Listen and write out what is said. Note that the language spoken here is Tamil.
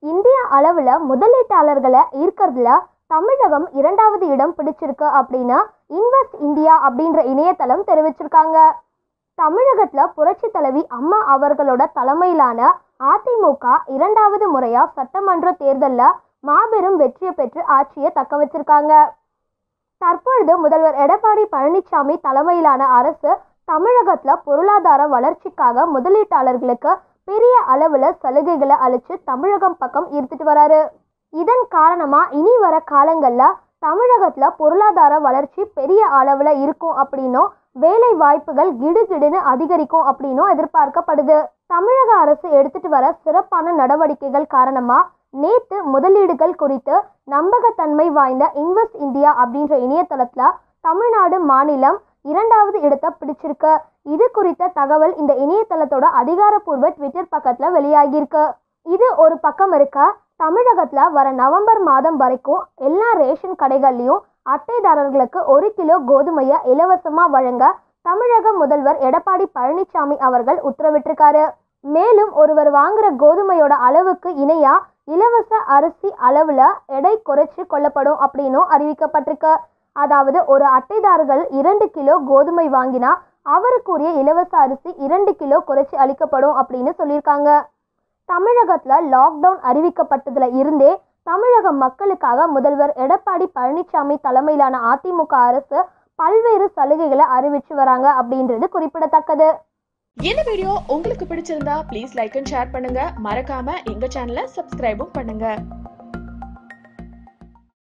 இந்திய அளவில் முதலீட்டாளர்களை ஈர்க்கறதுல தமிழகம் இரண்டாவது இடம் பிடிச்சிருக்கு அப்படின்னு இன்வெஸ்ட் இந்தியா அப்படின்ற இணையதளம் தெரிவிச்சிருக்காங்க தமிழகத்துல புரட்சி தலைவி அம்மா அவர்களோட தலைமையிலான அதிமுக இரண்டாவது முறையா சட்டமன்ற தேர்தல்ல மாபெரும் வெற்றியை பெற்று ஆட்சியை தக்க வச்சிருக்காங்க தற்பொழுது முதல்வர் எடப்பாடி பழனிசாமி தலைமையிலான அரசு தமிழகத்துல பொருளாதார வளர்ச்சிக்காக முதலீட்டாளர்களுக்கு பெரிய அளவுல சலுகைகளை அளிச்சு தமிழகம் பக்கம் ஈர்த்துட்டு வராரு இதன் காரணமா இனி வர காலங்கள்ல தமிழகத்துல பொருளாதார வளர்ச்சி பெரிய அளவுல இருக்கும் அப்படின்னும் வேலை வாய்ப்புகள் கிடுகிடுன்னு அதிகரிக்கும் அப்படின்னும் எதிர்பார்க்கப்படுது தமிழக அரசு எடுத்துட்டு வர சிறப்பான நடவடிக்கைகள் காரணமா நேத்து முதலீடுகள் குறித்து நம்பகத்தன்மை வாய்ந்த இன்வெஸ்ட் இந்தியா அப்படின்ற இணையதளத்துல தமிழ்நாடு மாநிலம் இரண்டாவது இடத்தை பிடிச்சிருக்கு இது குறித்த தகவல் இந்த இணையதளத்தோட அதிகாரப்பூர்வ ட்விட்டர் பக்கத்துல வெளியாகியிருக்கு இது ஒரு பக்கம் இருக்க தமிழகத்துல வர நவம்பர் மாதம் வரைக்கும் எல்லா ரேஷன் கடைகள்லயும் அட்டைதாரர்களுக்கு ஒரு கிலோ கோதுமையை இலவசமா வழங்க தமிழக முதல்வர் எடப்பாடி பழனிசாமி அவர்கள் உத்தரவிட்டிருக்காரு மேலும் ஒருவர் வாங்குற கோதுமையோட அளவுக்கு இணையா இலவச அரிசி அளவுல எடை குறைச்சு கொள்ளப்படும் அப்படின்னும் அறிவிக்கப்பட்டிருக்கு அதாவது ஒரு அட்டைதாரர்கள் இரண்டு கிலோ கோதுமை வாங்கினா அவருக்குரிய இலவச அரிசி இரண்டு கிலோ குறைச்சி அளிக்கப்படும் அப்படின்னு சொல்லியிருக்காங்க தமிழகத்துல லாக்டவுன் அறிவிக்கப்பட்டதுல இருந்தே தமிழக மக்களுக்காக முதல்வர் எடப்பாடி பழனிசாமி தலைமையிலான அதிமுக அரசு பல்வேறு சலுகைகளை அறிவிச்சு வராங்க அப்படின்றது குறிப்பிடத்தக்கது இந்த வீடியோ உங்களுக்கு பிடிச்சிருந்தா ப்ளீஸ் லைக் அண்ட் ஷேர் பண்ணுங்க மறக்காம எங்க சேனலை சப்ஸ்கிரைபும் பண்ணுங்க